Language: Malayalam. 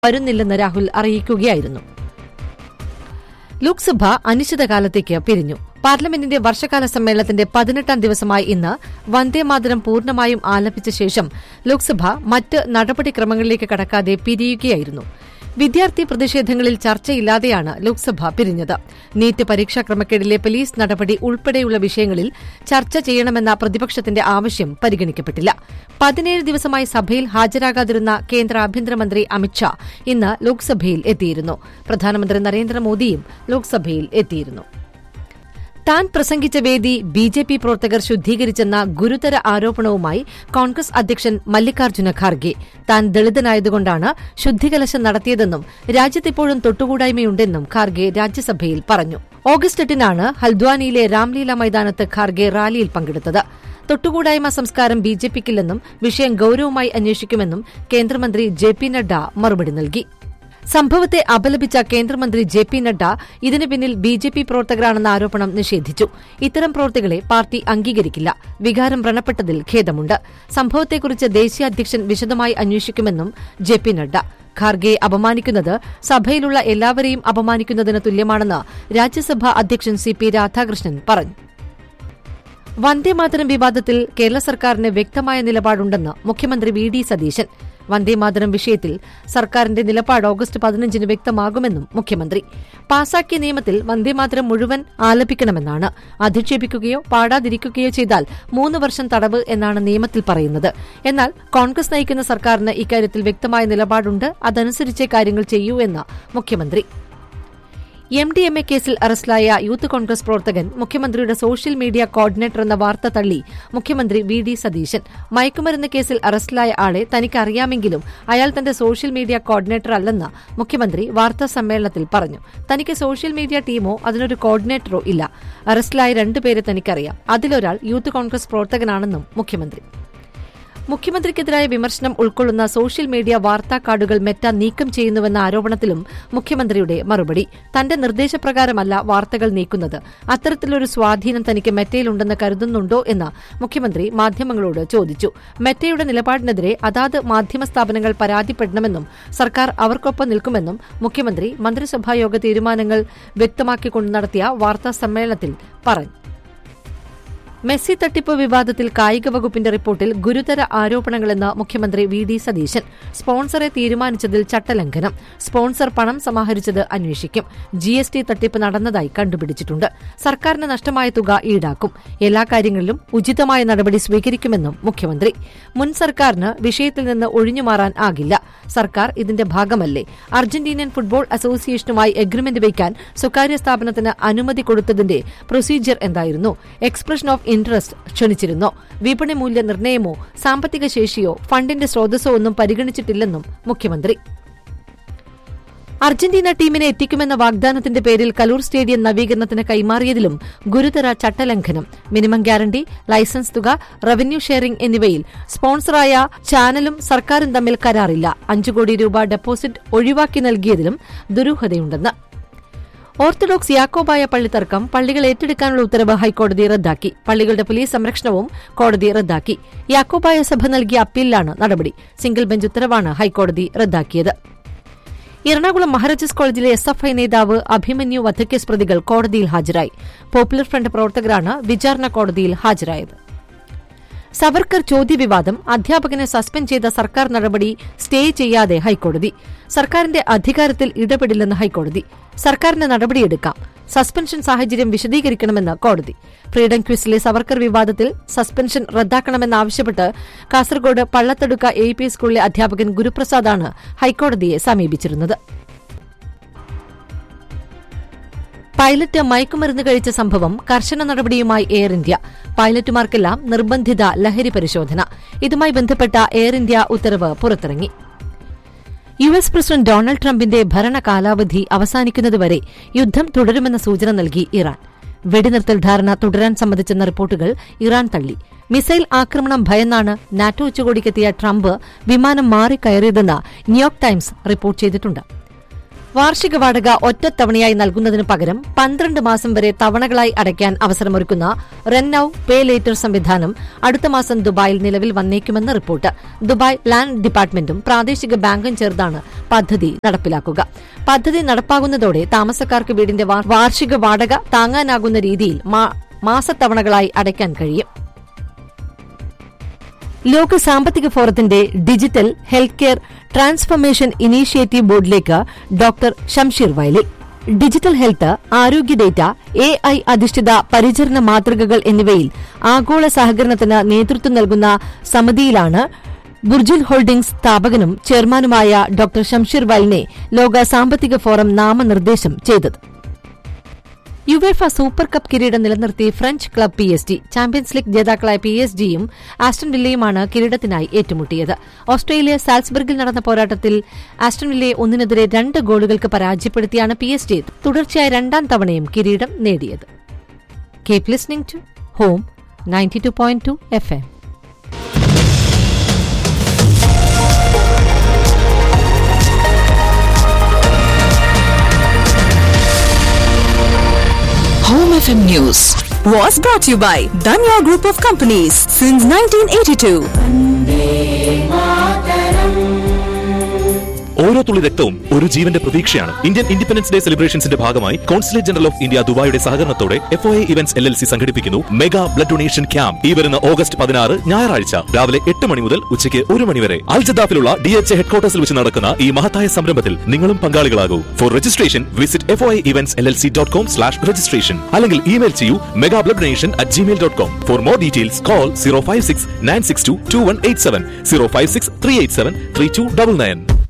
വരുന്നില്ലെന്ന് രാഹുൽ അറിയിക്കുകയായിരുന്നു ലോക്സഭ അനിശ്ചിതകാലത്തേക്ക് പിരിഞ്ഞു പാർലമെന്റിന്റെ വർഷകാല സമ്മേളനത്തിന്റെ പതിനെട്ടാം ദിവസമായ ഇന്ന് വന്ദേമാതരം പൂർണ്ണമായും ആലപിച്ച ശേഷം ലോക്സഭ മറ്റ് നടപടിക്രമങ്ങളിലേക്ക് കടക്കാതെ പിരിയുകയായിരുന്നു വിദ്യാർത്ഥി പ്രതിഷേധങ്ങളിൽ ചർച്ചയില്ലാതെയാണ് ലോക്സഭ പിരിഞ്ഞത് നീറ്റ് പരീക്ഷാ ക്രമക്കേടിലെ പോലീസ് നടപടി ഉൾപ്പെടെയുള്ള വിഷയങ്ങളിൽ ചർച്ച ചെയ്യണമെന്ന പ്രതിപക്ഷത്തിന്റെ ആവശ്യം പരിഗണിക്കപ്പെട്ടില്ല പതിനേഴ് ദിവസമായി സഭയിൽ ഹാജരാകാതിരുന്ന കേന്ദ്ര ആഭ്യന്തരമന്ത്രി അമിത്ഷാ ഇന്ന് ലോക്സഭയിൽ എത്തിയിരുന്നു പ്രധാനമന്ത്രി നരേന്ദ്രമോദിയും ലോക്സഭയിൽ എത്തിയിരുന്നു താൻ പ്രസംഗിച്ച വേദി ബി ജെ പി പ്രവർത്തകർ ശുദ്ധീകരിച്ചെന്ന ഗുരുതര ആരോപണവുമായി കോൺഗ്രസ് അധ്യക്ഷൻ മല്ലികാർജ്ജുന ഖാർഗെ താൻ ദളിതനായതുകൊണ്ടാണ് ശുദ്ധികലശം നടത്തിയതെന്നും രാജ്യത്തിപ്പോഴും തൊട്ടുകൂടായ്മയുണ്ടെന്നും ഖാർഗെ രാജ്യസഭയിൽ പറഞ്ഞു ഓഗസ്റ്റ് എട്ടിനാണ് ഹൽദ്വാനിയിലെ രാംലീല മൈതാനത്ത് ഖാർഗെ റാലിയിൽ പങ്കെടുത്തത് തൊട്ടുകൂടായ്മ സംസ്കാരം ബി ജെ പിക്കില്ലെന്നും വിഷയം ഗൌരവമായി അന്വേഷിക്കുമെന്നും കേന്ദ്രമന്ത്രി ജെ പി നഡ്ഡ മറുപടി നൽകി സംഭവത്തെ അപലപിച്ച കേന്ദ്രമന്ത്രി ജെ പി നഡ്ഡ ഇതിന് പിന്നിൽ ബി ജെ പി പ്രവർത്തകരാണെന്ന ആരോപണം നിഷേധിച്ചു ഇത്തരം പ്രവർത്തികളെ പാർട്ടി അംഗീകരിക്കില്ല വികാരം വ്രണപ്പെട്ടതിൽ ഖേദമുണ്ട് സംഭവത്തെക്കുറിച്ച് ദേശീയ അധ്യക്ഷൻ വിശദമായി അന്വേഷിക്കുമെന്നും ജെ പി നഡ്ഡ ഖാർഗെയെ അപമാനിക്കുന്നത് സഭയിലുള്ള എല്ലാവരെയും അപമാനിക്കുന്നതിന് തുല്യമാണെന്ന് രാജ്യസഭാ അധ്യക്ഷൻ സി പി രാധാകൃഷ്ണൻ പറഞ്ഞു വന്ദേമാതരം വിവാദത്തിൽ കേരള സർക്കാരിന് വ്യക്തമായ നിലപാടുണ്ടെന്ന് മുഖ്യമന്ത്രി വി ഡി സതീശൻ വന്ദേമാതരം വിഷയത്തിൽ സർക്കാരിന്റെ നിലപാട് ഓഗസ്റ്റ് പതിനഞ്ചിന് വ്യക്തമാകുമെന്നും മുഖ്യമന്ത്രി പാസാക്കിയ നിയമത്തിൽ വന്ദേമാതരം മുഴുവൻ ആലപിക്കണമെന്നാണ് അധിക്ഷേപിക്കുകയോ പാടാതിരിക്കുകയോ ചെയ്താൽ മൂന്ന് വർഷം തടവ് എന്നാണ് നിയമത്തിൽ പറയുന്നത് എന്നാൽ കോൺഗ്രസ് നയിക്കുന്ന സർക്കാരിന് ഇക്കാര്യത്തിൽ വ്യക്തമായ നിലപാടുണ്ട് അതനുസരിച്ചേ കാര്യങ്ങൾ ചെയ്യൂ എന്ന് മുഖ്യമന്ത്രി എം ഡി എം എ കേസിൽ അറസ്റ്റിലായ യൂത്ത് കോൺഗ്രസ് പ്രവർത്തകൻ മുഖ്യമന്ത്രിയുടെ സോഷ്യൽ മീഡിയ കോർഡിനേറ്റർ എന്ന വാർത്ത തള്ളി മുഖ്യമന്ത്രി വി ഡി സതീശൻ മയക്കുമരുന്ന് കേസിൽ അറസ്റ്റിലായ ആളെ തനിക്കറിയാമെങ്കിലും അയാൾ തന്റെ സോഷ്യൽ മീഡിയ കോർഡിനേറ്റർ അല്ലെന്ന് മുഖ്യമന്ത്രി വാർത്താ സമ്മേളനത്തിൽ പറഞ്ഞു തനിക്ക് സോഷ്യൽ മീഡിയ ടീമോ അതിനൊരു കോർഡിനേറ്ററോ ഇല്ല അറസ്റ്റിലായ രണ്ടുപേരെ തനിക്കറിയാം അതിലൊരാൾ യൂത്ത് കോൺഗ്രസ് പ്രവർത്തകനാണെന്നും മുഖ്യമന്ത്രി മുഖ്യമന്ത്രിക്കെതിരായ വിമർശനം ഉൾക്കൊള്ളുന്ന സോഷ്യൽ മീഡിയ വാർത്താ കാർഡുകൾ മെറ്റ നീക്കം ചെയ്യുന്നുവെന്ന ആരോപണത്തിലും മുഖ്യമന്ത്രിയുടെ മറുപടി തന്റെ നിർദ്ദേശപ്രകാരമല്ല വാർത്തകൾ നീക്കുന്നത് അത്തരത്തിലൊരു സ്വാധീനം തനിക്ക് മെറ്റയിലുണ്ടെന്ന് കരുതുന്നുണ്ടോ എന്ന് മുഖ്യമന്ത്രി മാധ്യമങ്ങളോട് ചോദിച്ചു മെറ്റയുടെ നിലപാടിനെതിരെ അതാത് മാധ്യമ സ്ഥാപനങ്ങൾ പരാതിപ്പെടണമെന്നും സർക്കാർ അവർക്കൊപ്പം നിൽക്കുമെന്നും മുഖ്യമന്ത്രി മന്ത്രിസഭായോഗ തീരുമാനങ്ങൾ വ്യക്തമാക്കിക്കൊണ്ട് നടത്തിയ വാർത്താ സമ്മേളനത്തിൽ പറഞ്ഞു മെസ്സി തട്ടിപ്പ് വിവാദത്തിൽ കായിക വകുപ്പിന്റെ റിപ്പോർട്ടിൽ ഗുരുതര ആരോപണങ്ങളെന്ന് മുഖ്യമന്ത്രി വി ഡി സതീശൻ സ്പോൺസറെ തീരുമാനിച്ചതിൽ ചട്ടലംഘനം സ്പോൺസർ പണം സമാഹരിച്ചത് അന്വേഷിക്കും ജി എസ് ടി തട്ടിപ്പ് നടന്നതായി കണ്ടുപിടിച്ചിട്ടുണ്ട് സർക്കാരിന് നഷ്ടമായ തുക ഈടാക്കും എല്ലാ കാര്യങ്ങളിലും ഉചിതമായ നടപടി സ്വീകരിക്കുമെന്നും മുഖ്യമന്ത്രി മുൻ സർക്കാരിന് വിഷയത്തിൽ നിന്ന് ഒഴിഞ്ഞുമാറാൻ ആകില്ല സർക്കാർ ഇതിന്റെ ഭാഗമല്ലേ അർജന്റീനിയൻ ഫുട്ബോൾ അസോസിയേഷനുമായി എഗ്രിമെന്റ് വയ്ക്കാൻ സ്വകാര്യ സ്ഥാപനത്തിന് അനുമതി കൊടുത്തതിന്റെ പ്രൊസീജിയർ എന്തായിരുന്നു എക്സ്പ്രഷൻ ഓഫ് ഇൻട്രസ്റ്റ് ക്ഷണിച്ചിരുന്നോ വിപണി മൂല്യ നിർണ്ണയമോ സാമ്പത്തിക ശേഷിയോ ഫണ്ടിന്റെ സ്രോതസ്സോ ഒന്നും പരിഗണിച്ചിട്ടില്ലെന്നും മുഖ്യമന്ത്രി അർജന്റീന ടീമിനെ എത്തിക്കുമെന്ന വാഗ്ദാനത്തിന്റെ പേരിൽ കലൂർ സ്റ്റേഡിയം നവീകരണത്തിന് കൈമാറിയതിലും ഗുരുതര ചട്ടലംഘനം മിനിമം ഗ്യാരണ്ടി ലൈസൻസ് തുക റവന്യൂ ഷെയറിംഗ് എന്നിവയിൽ സ്പോൺസറായ ചാനലും സർക്കാരും തമ്മിൽ കരാറില്ല അഞ്ചു കോടി രൂപ ഡെപ്പോസിറ്റ് ഒഴിവാക്കി നൽകിയതിലും ദുരൂഹതയുണ്ടെന്ന് ഓർത്തഡോക്സ് യാക്കോബായ പള്ളി തർക്കം പള്ളികൾ ഏറ്റെടുക്കാനുള്ള ഉത്തരവ് ഹൈക്കോടതി റദ്ദാക്കി പള്ളികളുടെ പോലീസ് സംരക്ഷണവും കോടതി റദ്ദാക്കി യാക്കോബായ സഭ നൽകിയ അപ്പീലിലാണ് നടപടി സിംഗിൾ ബെഞ്ച് ഉത്തരവാണ് ഹൈക്കോടതി റദ്ദാക്കിയത് എറണാകുളം മഹാരാജാസ് കോളേജിലെ എസ് എഫ് ഐ നേതാവ് അഭിമന്യു വധക്കേസ് പ്രതികൾ കോടതിയിൽ ഹാജരായി പോപ്പുലർ ഫ്രണ്ട് പ്രവർത്തകരാണ് വിചാരണ കോടതിയിൽ ഹാജരായത് സവർക്കർ ചോദ്യവിവാദം അധ്യാപകനെ സസ്പെൻഡ് ചെയ്ത സർക്കാർ നടപടി സ്റ്റേ ചെയ്യാതെ ഹൈക്കോടതി സർക്കാരിന്റെ അധികാരത്തിൽ ഇടപെടില്ലെന്ന് ഹൈക്കോടതി സർക്കാരിന് നടപടിയെടുക്കാം സസ്പെൻഷൻ സാഹചര്യം വിശദീകരിക്കണമെന്ന് കോടതി ഫ്രീഡം ക്വിസിലെ സവർക്കർ വിവാദത്തിൽ സസ്പെൻഷൻ റദ്ദാക്കണമെന്നാവശ്യപ്പെട്ട് കാസർഗോഡ് പള്ളത്തടുക്ക എ പി സ്കൂളിലെ അധ്യാപകൻ ഗുരുപ്രസാദാണ് ഹൈക്കോടതിയെ സമീപിച്ചിരുന്നത് പൈലറ്റ് മയക്കുമരുന്ന് കഴിച്ച സംഭവം കർശന നടപടിയുമായി എയർ ഇന്ത്യ പൈലറ്റുമാർക്കെല്ലാം നിർബന്ധിത ലഹരി പരിശോധന ഇതുമായി ബന്ധപ്പെട്ട എയർ ഇന്ത്യ ഉത്തരവ് പുറത്തിറങ്ങി യു എസ് പ്രസിഡന്റ് ഡൊണാൾഡ് ട്രംപിന്റെ ഭരണ കാലാവധി അവസാനിക്കുന്നതുവരെ യുദ്ധം തുടരുമെന്ന സൂചന നൽകി ഇറാൻ വെടിനിർത്തൽ ധാരണ തുടരാൻ സംബന്ധിച്ചെന്ന റിപ്പോർട്ടുകൾ ഇറാൻ തള്ളി മിസൈൽ ആക്രമണം ഭയന്നാണ് നാറ്റോ ഉച്ചകോടിക്കെത്തിയ ട്രംപ് വിമാനം മാറിക്കയറിയതെന്ന് ന്യൂയോർക്ക് ടൈംസ് റിപ്പോർട്ട് ചെയ്തിട്ടുണ്ട് വാർഷിക വാടക ഒറ്റത്തവണയായി നൽകുന്നതിനു പകരം പന്ത്രണ്ട് മാസം വരെ തവണകളായി അടയ്ക്കാൻ അവസരമൊരുക്കുന്ന റെന്നൌ പേ ലേറ്റർ സംവിധാനം അടുത്ത മാസം ദുബായിൽ നിലവിൽ വന്നേക്കുമെന്ന് റിപ്പോർട്ട് ദുബായ് ലാൻഡ് ഡിപ്പാർട്ട്മെന്റും പ്രാദേശിക ബാങ്കും ചേർന്നാണ് പദ്ധതി നടപ്പിലാക്കുക പദ്ധതി നടപ്പാകുന്നതോടെ താമസക്കാർക്ക് വീടിന്റെ വാ- വാർഷിക വാടക താങ്ങാനാകുന്ന രീതിയിൽ മാ- മാസത്തവണകളായി അടയ്ക്കാൻ കഴിയും ലോക സാമ്പത്തിക ഫോറത്തിന്റെ digital health care transformation initiative ബോർഡിലേക്ക് doctor Shamsheer Vayalil digital health ആരോഗ്യ ഡേറ്റ എ ഐ അധിഷ്ഠിത പരിചരണ മാതൃകകൾ എന്നിവയിൽ ആഗോള സഹകരണത്തിന് നേതൃത്വം നൽകുന്ന സമിതിയിലാണ് ബുർജുൽ ഹോൾഡിംഗ്സ് സ്ഥാപകനും ചെയർമാനുമായ ഡോക്ടർ ഷംഷീർ വയലിനെ ലോക സാമ്പത്തിക ഫോറം നാമനിർദ്ദേശം ചെയ്തത് യുവേഫ സൂപ്പർ കപ്പ് കിരീടം നിലനിർത്തി French club P S G champions league ജേതാക്കളായ പി എസ് ജിയും ആസ്റ്റൺ വില്ലയുമാണ് കിരീടത്തിനായി ഏറ്റുമുട്ടിയത് ഓസ്ട്രേലിയ സാൽസ്ബർഗിൽ നടന്ന പോരാട്ടത്തിൽ ആസ്റ്റൺ വില്ലയെ ഒന്നിനെതിരെ രണ്ട് ഗോളുകൾക്ക് പരാജയപ്പെടുത്തിയാണ് പി എസ് ജി തുടർച്ചയായ രണ്ടാം തവണയും കിരീടം നേടിയത് keep listening to Home ninety two point two F M Home FM News was brought to you by Danya Group of Companies since 1982. ഓരോ തുള്ളി രക്തവും ഒരു ജീവന്റെ പ്രതീക്ഷയാണ് ഇന്ത്യൻ ഇൻഡിപെൻഡൻസ് ഡേ സെലിബ്രേഷൻസിന്റെ ഭാഗമായി കോൺസുലേറ്റ് ജനറൽ ഓഫ് ഇന്ത്യ ദുബായിയുടെ സഹകരണത്തോടെ F O events L L C സംഘടിപ്പിക്കുന്നു മെഗാ ബ്ലഡ് ഡൊണേഷൻ ക്യാമ്പ് ഈ വരുന്ന ഓഗസ്റ്റ് പതിനാറ് ഞായറാഴ്ച രാവിലെ എട്ട് മണി മുതൽ ഉച്ചയ്ക്ക് ഒരു മണി വരെ അൽജദാഫിലുള്ള ഡി എച്ച് ഹെഡ്ക്വാർട്ടേഴ്സിൽ വെച്ച് നടക്കുന്ന ഈ മഹത്തായ സംരംഭത്തിൽ നിങ്ങളും പങ്കാളികളാകൂ for registration visit F O events L L C dot com slash registration അല്ലെങ്കിൽ ഇമെയിൽ ചെയ്യൂ mega blood donation at Gmail dot com for more details call zero five six nine six two two one eight seven zero five six three eight seven three two double nine